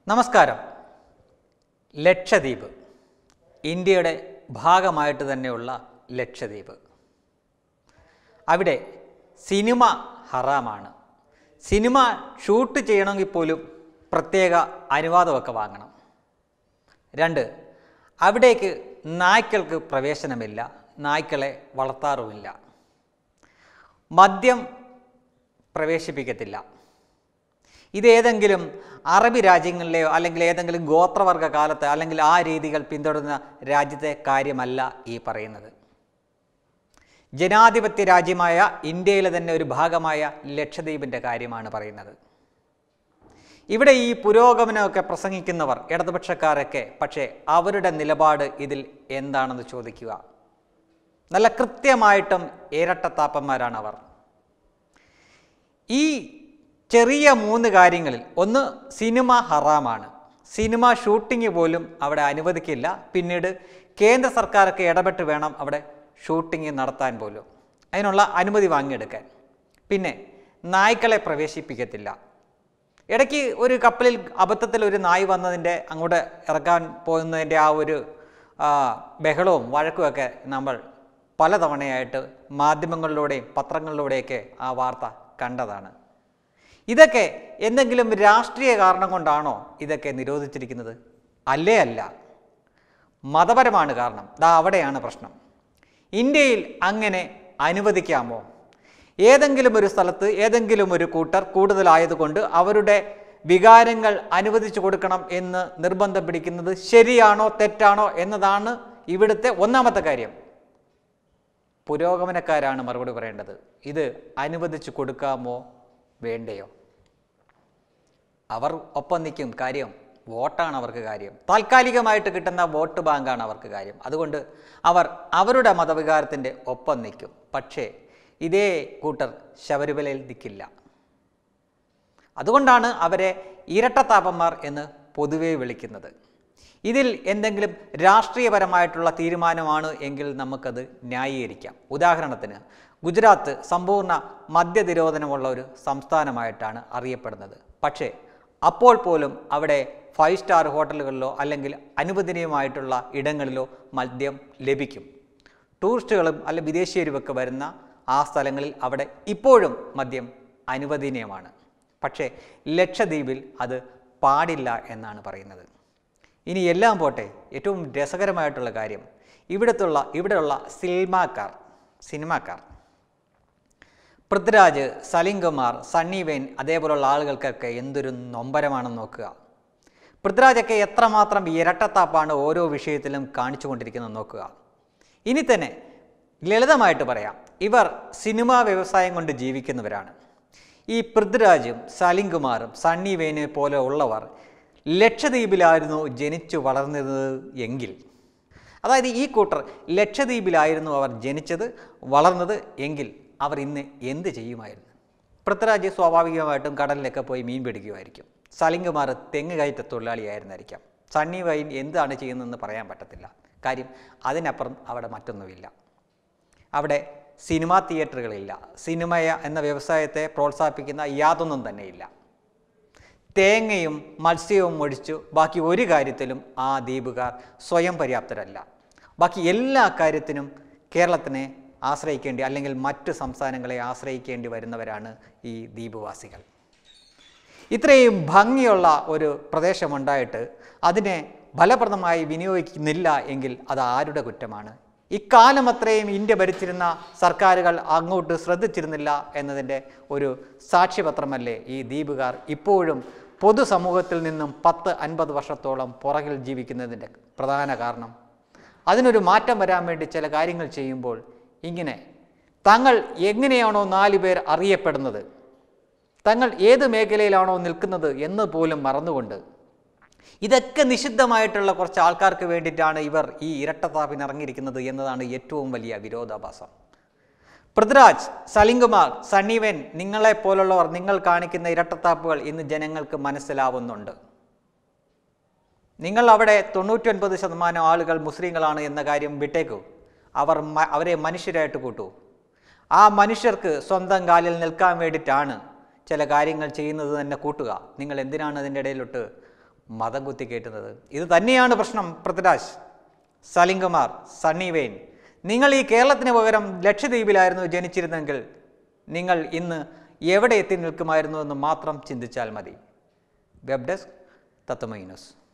നമസ്കാരം ലക്ഷദ്വീപ് ഇന്ത്യയുടെ ഭാഗമായിട്ട് തന്നെയുള്ള ലക്ഷദ്വീപ് അവിടെ സിനിമ ഹറാമാണ് സിനിമ ഷൂട്ട് ചെയ്യണമെങ്കിൽ പോലും പ്രത്യേക അനുവാദമൊക്കെ വാങ്ങണം രണ്ട് അവിടേക്ക് നായ്ക്കൾക്ക് പ്രവേശനമില്ല നായ്ക്കളെ വളർത്താറുമില്ല മദ്യം പ്രവേശിപ്പിക്കത്തില്ല ഇതേതെങ്കിലും അറബി രാജ്യങ്ങളിലെയോ അല്ലെങ്കിൽ ഏതെങ്കിലും ഗോത്രവർഗ കാലത്ത് അല്ലെങ്കിൽ ആ രീതികൾ പിന്തുടരുന്ന രാജ്യത്തെ കാര്യമല്ല ഈ പറയുന്നത് ജനാധിപത്യ രാജ്യമായ ഇന്ത്യയിലെ തന്നെ ഒരു ഭാഗമായ ലക്ഷദ്വീപിൻ്റെ കാര്യമാണ് പറയുന്നത് ഇവിടെ ഈ പുരോഗമനമൊക്കെ പ്രസംഗിക്കുന്നവർ ഇടതുപക്ഷക്കാരൊക്കെ പക്ഷേ അവരുടെ നിലപാട് ഇതിൽ എന്താണെന്ന് ചോദിക്കുക നല്ല കൃത്യമായിട്ടും ഇരട്ടത്താപ്പന്മാരാണ് അവർ ഈ ചെറിയ മൂന്ന് കാര്യങ്ങളിൽ ഒന്ന് സിനിമ ഹറാമാണ് സിനിമ ഷൂട്ടിംഗ് പോലും അവിടെ അനുവദിക്കില്ല പിന്നീട് കേന്ദ്ര സർക്കാരൊക്കെ ഇടപെട്ട് വേണം അവിടെ ഷൂട്ടിംഗ് നടത്താൻ പോലും അതിനുള്ള അനുമതി വാങ്ങിയെടുക്കാൻ പിന്നെ നായ്ക്കളെ പ്രവേശിപ്പിക്കത്തില്ല ഇടയ്ക്ക് ഒരു കപ്പലിൽ അബദ്ധത്തിൽ ഒരു നായ് വന്നതിൻ്റെ അങ്ങോട്ട് ഇറക്കാൻ പോകുന്നതിൻ്റെ ആ ഒരു ആ, ബഹളവും വഴക്കുമൊക്കെ നമ്മൾ പലതവണയായിട്ട് മാധ്യമങ്ങളിലൂടെയും പത്രങ്ങളിലൂടെയൊക്കെ ആ വാർത്ത കണ്ടതാണ് ഇതൊക്കെ എന്തെങ്കിലും രാഷ്ട്രീയ കാരണം കൊണ്ടാണോ ഇതൊക്കെ നിരോധിച്ചിരിക്കുന്നത് അല്ലേ അല്ല മതപരമാണ് കാരണം ദാ അവിടെയാണ് പ്രശ്നം ഇന്ത്യയിൽ അങ്ങനെ അനുവദിക്കാമോ ഏതെങ്കിലും ഒരു സ്ഥലത്ത് ഏതെങ്കിലും ഒരു കൂട്ടർ കൂടുതലായതുകൊണ്ട് അവരുടെ വികാരങ്ങൾ അനുവദിച്ചു കൊടുക്കണം എന്ന് നിർബന്ധം പിടിക്കുന്നത് ശരിയാണോ തെറ്റാണോ എന്നതാണ് ഇവിടുത്തെ ഒന്നാമത്തെ കാര്യം പുരോഗമനക്കാരാണ് മറുപടി പറയേണ്ടത് ഇത് അനുവദിച്ചു കൊടുക്കാമോ വേണ്ടയോ അവർ ഒപ്പം നിൽക്കും കാര്യം വോട്ടാണ് അവർക്ക് കാര്യം താൽക്കാലികമായിട്ട് കിട്ടുന്ന വോട്ട് ബാങ്കാണ് അവർക്ക് കാര്യം അതുകൊണ്ട് അവർ അവരുടെ മതവികാരത്തിൻ്റെ ഒപ്പം നിൽക്കും പക്ഷേ ഇതേ കൂട്ടർ ശബരിമലയിൽ നിൽക്കില്ല അതുകൊണ്ടാണ് അവരെ ഇരട്ടത്താപന്മാർ എന്ന് പൊതുവെ വിളിക്കുന്നത് ഇതിൽ എന്തെങ്കിലും രാഷ്ട്രീയപരമായിട്ടുള്ള തീരുമാനമാണ് എങ്കിൽ നമുക്കത് ന്യായീകരിക്കാം ഉദാഹരണത്തിന് ഗുജറാത്ത് സമ്പൂർണ്ണ മദ്യനിരോധനമുള്ള ഒരു സംസ്ഥാനമായിട്ടാണ് അറിയപ്പെടുന്നത് പക്ഷേ അപ്പോൾ പോലും അവിടെ ഫൈവ് സ്റ്റാർ ഹോട്ടലുകളിലോ അല്ലെങ്കിൽ അനുവദനീയമായിട്ടുള്ള ഇടങ്ങളിലോ മദ്യം ലഭിക്കും ടൂറിസ്റ്റുകളും അല്ല വിദേശീയരുമൊക്കെ വരുന്ന ആ സ്ഥലങ്ങളിൽ അവിടെ ഇപ്പോഴും മദ്യം അനുവദനീയമാണ് പക്ഷേ ലക്ഷദ്വീപിൽ അത് പാടില്ല എന്നാണ് പറയുന്നത് ഇനി എല്ലാം പോട്ടെ ഏറ്റവും രസകരമായിട്ടുള്ള കാര്യം ഇവിടത്തുള്ള ഇവിടെയുള്ള സിനിമാക്കാർ സിനിമാക്കാർ പൃഥ്വിരാജ് സലിംകുമാർ സണ്ണി വെയിൻ അതേപോലുള്ള ആളുകൾക്കൊക്കെ എന്തൊരു നൊമ്പരമാണെന്ന് നോക്കുക പൃഥ്വിരാജൊക്കെ എത്രമാത്രം ഇരട്ടത്താപ്പാണ് ഓരോ വിഷയത്തിലും കാണിച്ചുകൊണ്ടിരിക്കുന്നത് നോക്കുക ഇനി തന്നെ ലളിതമായിട്ട് പറയാം ഇവർ സിനിമാ വ്യവസായം കൊണ്ട് ജീവിക്കുന്നവരാണ് ഈ പൃഥ്വിരാജും സലിംകുമാറും സണ്ണി വെയിനെ പോലെ ഉള്ളവർ ലക്ഷദ്വീപിലായിരുന്നു ജനിച്ചു വളർന്നത് എങ്കിൽ അതായത് ഈ കൂട്ടർ ലക്ഷദ്വീപിലായിരുന്നു അവർ ജനിച്ചത് വളർന്നത് എങ്കിൽ അവർ ഇന്ന് എന്ത് ചെയ്യുമായിരുന്നു പൃഥ്വിരാജ് സ്വാഭാവികമായിട്ടും കടലിലൊക്കെ പോയി മീൻ പിടിക്കുമായിരിക്കും സലിംകുമാർ തെങ്ങ് കയറ്റ തൊഴിലാളിയായിരുന്നായിരിക്കാം സണ്ണി വൈൻ എന്താണ് ചെയ്യുന്നതെന്ന് പറയാൻ പറ്റത്തില്ല കാര്യം അതിനപ്പുറം അവിടെ മറ്റൊന്നുമില്ല അവിടെ സിനിമാ തിയേറ്ററുകളില്ല സിനിമയ എന്ന വ്യവസായത്തെ പ്രോത്സാഹിപ്പിക്കുന്ന യാതൊന്നും തന്നെയില്ല തേങ്ങയും മത്സ്യവും ഒഴിച്ചു ബാക്കി ഒരു കാര്യത്തിലും ആ ദ്വീപുകാർ സ്വയം പര്യാപ്തരല്ല ബാക്കി എല്ലാ കാര്യത്തിനും കേരളത്തിനെ ആശ്രയിക്കേണ്ടി അല്ലെങ്കിൽ മറ്റ് സംസ്ഥാനങ്ങളെ ആശ്രയിക്കേണ്ടി വരുന്നവരാണ് ഈ ദ്വീപുവാസികൾ ഇത്രയും ഭംഗിയുള്ള ഒരു പ്രദേശമുണ്ടായിട്ട് അതിനെ ഫലപ്രദമായി വിനിയോഗിക്കുന്നില്ല എങ്കിൽ അത് ആരുടെ കുറ്റമാണ് ഇക്കാലം അത്രയും ഇന്ത്യ ഭരിച്ചിരുന്ന സർക്കാരുകൾ അങ്ങോട്ട് ശ്രദ്ധിച്ചിരുന്നില്ല എന്നതിൻ്റെ ഒരു സാക്ഷ്യപത്രമല്ലേ ഈ ദ്വീപുകാർ ഇപ്പോഴും പൊതുസമൂഹത്തിൽ നിന്നും പത്ത് അൻപത് വർഷത്തോളം പുറകിൽ ജീവിക്കുന്നതിൻ്റെ പ്രധാന കാരണം അതിനൊരു മാറ്റം വരാൻ വേണ്ടി ചില കാര്യങ്ങൾ ചെയ്യുമ്പോൾ ഇങ്ങനെ തങ്ങൾ എങ്ങനെയാണോ നാല് പേർ അറിയപ്പെടുന്നത് തങ്ങൾ ഏത് മേഖലയിലാണോ നിൽക്കുന്നത് എന്ന് പോലും മറന്നുകൊണ്ട് ഇതൊക്കെ നിഷിദ്ധമായിട്ടുള്ള കുറച്ച് ആൾക്കാർക്ക് വേണ്ടിയിട്ടാണ് ഇവർ ഈ ഇരട്ടത്താപ്പിന് ഇറങ്ങിയിരിക്കുന്നത് എന്നതാണ് ഏറ്റവും വലിയ വിരോധാഭാസം പൃഥ്വിരാജ് സലിംകുമാർ സണ്ണീവൻ നിങ്ങളെ പോലുള്ളവർ നിങ്ങൾ കാണിക്കുന്ന ഇരട്ടത്താപ്പുകൾ ഇന്ന് ജനങ്ങൾക്ക് മനസ്സിലാവുന്നുണ്ട് നിങ്ങൾ അവിടെ തൊണ്ണൂറ്റൊൻപത് ശതമാനം ആളുകൾ മുസ്ലിങ്ങളാണ് എന്ന കാര്യം വിട്ടേക്കൂ അവർ മ- അവരെ മനുഷ്യരായിട്ട് കൂട്ടൂ ആ മനുഷ്യർക്ക് സ്വന്തം കാലിൽ നിൽക്കാൻ വേണ്ടിയിട്ടാണ് ചില കാര്യങ്ങൾ ചെയ്യുന്നത് തന്നെ കൂട്ടുക നിങ്ങൾ എന്തിനാണ് അതിൻ്റെ ഇടയിലോട്ട് മതം കുത്തിക്കയറ്റുന്നത് ഇത് തന്നെയാണ് പ്രശ്നം പൃഥ്വിരാജ് സലിംകുമാർ സണ്ണി വെയിൻ നിങ്ങൾ ഈ കേരളത്തിന് പകരം ലക്ഷദ്വീപിലായിരുന്നു ജനിച്ചിരുന്നെങ്കിൽ നിങ്ങൾ ഇന്ന് എവിടെ എത്തി നിൽക്കുമായിരുന്നു എന്ന് മാത്രം ചിന്തിച്ചാൽ മതി വെബ് ഡെസ്ക് തത്വമൈ ന്യൂസ്